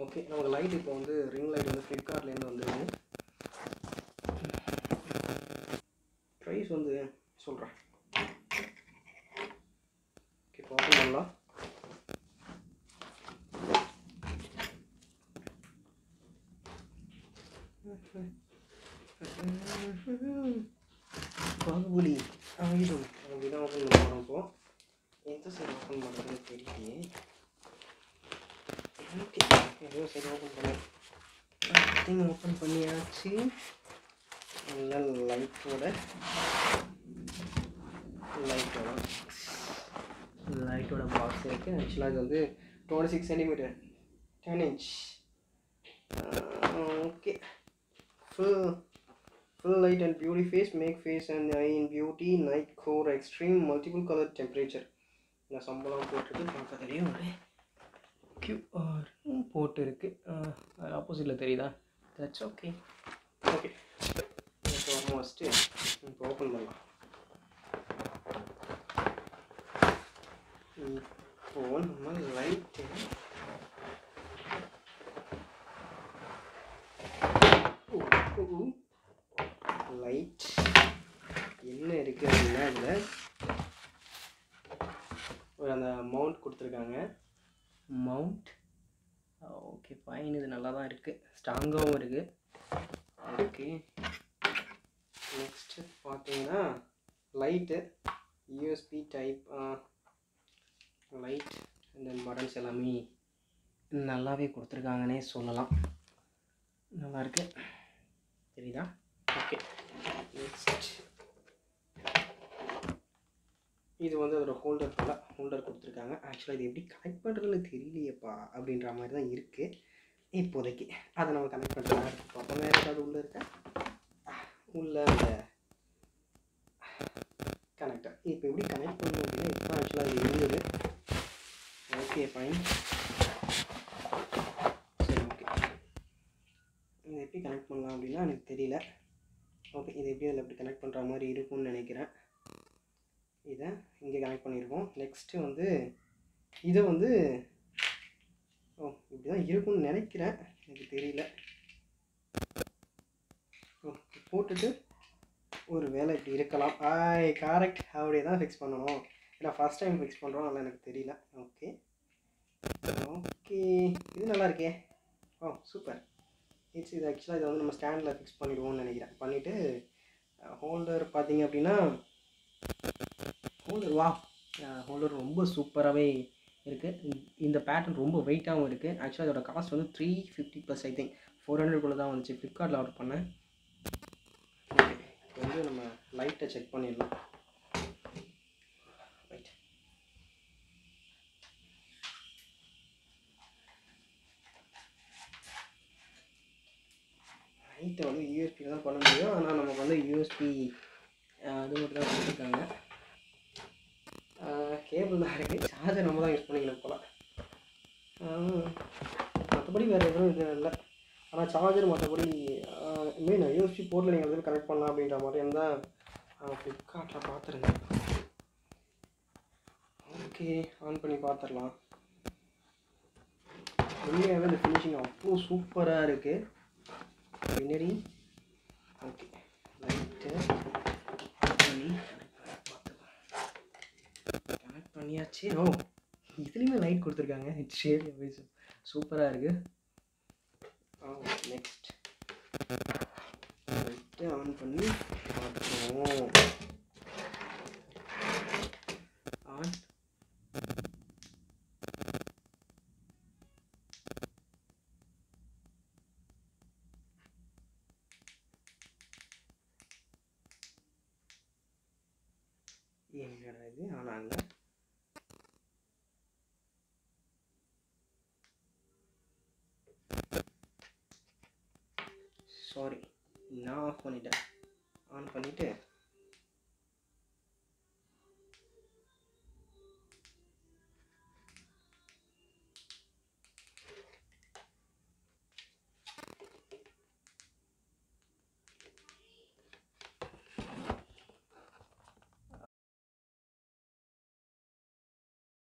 okay நமக்கு light இப்போ வந்து ரிங் லைட் வந்து ஃப்ளிப்கார்ட்லேருந்து வந்துருக்கு ப்ரைஸ் வந்து சொல்கிறேன் ஓகே இப்போ ஓப்பன் பண்ணலாம் பாகுபலி ஆயுதம் அப்படிதான் ஓப்பன் பண்ண போகிறோம் இப்போ எந்த சைடு ஓப்பன் பண்ணுறதுன்னு தெரியலையே ஓகே ஏதோ சைடு ஓப்பன் பண்ணேன் ஓப்பன் பண்ணியாச்சு நல்ல லைட்டோட லைட்டோட லைட்டோட பாக்ஸ் இருக்குது ஆக்சுவலாக இது வந்து twenty six centimetre ten inch okay full full light and beauty face make face and eye in beauty night core extreme multiple color temperature இந்த சம்பளம் போட்டிருக்கு பக்கத்துலேயே ஒரு கியூஆர் போட்டு இருக்கு அது ஆப்போசிட்டில் தெரியுதா தட்ஸ் ஓகே ஓகே இப்போ ஃபஸ்ட்டு இப்போ ஓப்பன் பண்ணலாம் இப்போ நம்ம லைட்டு லைட் என்ன இருக்குது அப்படின்னா இதில் ஒரு அந்த மவுண்ட் கொடுத்துருக்காங்க மவுண்ட் ஓகே ஃபைன் இது நல்லா தான் இருக்குது ஸ்ட்ராங்காகவும் இருக்குது ஓகே நெக்ஸ்ட்டு பார்த்தீங்கன்னா light USB type light and then buttons எல்லாமே நல்லாவே கொடுத்துருக்காங்கன்னே சொல்லலாம் நல்லா இருக்கு தெரியுதா ஓகே நெக்ஸ்ட் இது வந்து அதோட ஹோல்டர் போல் ஹோல்டர் கொடுத்துருக்காங்க ஆக்சுவலாக இது எப்படி கனெக்ட் பண்ணுறதுன்னு தெரியலையேப்பா அப்படின்ற மாதிரி தான் இருக்குது இப்போதைக்கு அதை நம்ம கனெக்ட் பண்ணுறதா இருக்கு பார்ப்போம் வேறு ஏதாவது உள்ளே இருக்கா உள்ள அந்த கனெக்டர் இப்போ எப்படி கனெக்ட் பண்ணணும் அப்படின்னா இப்போ ஆக்சுவலாக இது இருந்தது ஓகே ஃபைன் சரி ஓகே இதை எப்படி கனெக்ட் பண்ணலாம் அப்படின்னா எனக்கு தெரியல ஓகே இது எப்படி அதில் எப்படி கனெக்ட் பண்ணுற மாதிரி இருக்கும்னு நினைக்கிறேன் இதை இங்கே கனெக்ட் பண்ணியிருக்கோம் நெக்ஸ்ட்டு வந்து இதை வந்து ஓ இப்படி தான் இருக்கும்னு நினைக்கிறேன் எனக்கு தெரியல ஓ போட்டுட்டு ஒரு வேலை இப்படி இருக்கலாம் ஆய் கரெக்ட் அப்படியே தான் ஃபிக்ஸ் பண்ணணும் ஏன்னா ஃபஸ்ட் டைம் ஃபிக்ஸ் பண்ணுறோம் அதெல்லாம் எனக்கு தெரியல ஓகே ஓகே இது நல்லா இருக்கே ஓ சூப்பர் இட்ஸ் இது ஆக்சுவலாக இதை வந்து நம்ம ஸ்டாண்டில் ஃபிக்ஸ் பண்ணிடுவோம்னு நினைக்கிறேன் பண்ணிவிட்டு ஹோல்டர் பார்த்தீங்க அப்படின்னா ஹோல்டர் வா ஹோல்டர் ரொம்ப சூப்பராகவே இருக்குது இந்த பேட்டர்ன் ரொம்ப வெயிட்டாகவும் இருக்குது ஆக்சுவலாக இதோட காஸ்ட் வந்து three fifty plus I think four ஹண்ட்ரட்குள்ளே தான் வந்துச்சு ஃப்ளிப்கார்ட்டில் ஆர்டர் பண்ணேன் ஓகே இப்போ வந்து நம்ம லைட்டை செக் பண்ணிடலாம் ரைட் லைட்டை வந்து யூஎஸ்பியில் தான் பண்ண முடியும் ஆனால் நமக்கு வந்து யூஎஸ்பி அது மட்டும் தான் கொடுத்துருக்காங்க கேபிள் தான் இருக்குது சார்ஜர் நம்ம தான் யூஸ் பண்ணிக்கணும் போல் மற்றபடி வேறு எதுவும் இது இல்லை ஆனால் சார்ஜர் மற்றபடி மெயின் யூஎஸ்பி போர்ட்டில் நீங்கள் அதில் கனெக்ட் பண்ணலாம் அப்படின்ற மாதிரி இருந்தால் ஃப்ளிப்கார்ட்டில் பார்த்துருந்தேன் ஓகே ஆன் பண்ணி பார்த்துடலாம் உண்மையாகவே இந்த ஃபினிஷிங் அவ்வளோ சூப்பராக இருக்குது பின்னாடி ஓகே லைட்டு பண்ணி கனெக்ட் பண்ணியாச்சு ஓ இதுலேயுமே லைட் கொடுத்துருக்காங்க இட்ஸ் ரியலி சூப்பராக இருக்குது ஓ நெக்ஸ்ட் லைட்டு ஆன் பண்ணி பார்த்துருவோம் ஆன் என்னடா இது ஆனாங்க சாரி நான் ஆஃப் பண்ணிட்டேன் ஆன் பண்ணிவிட்டு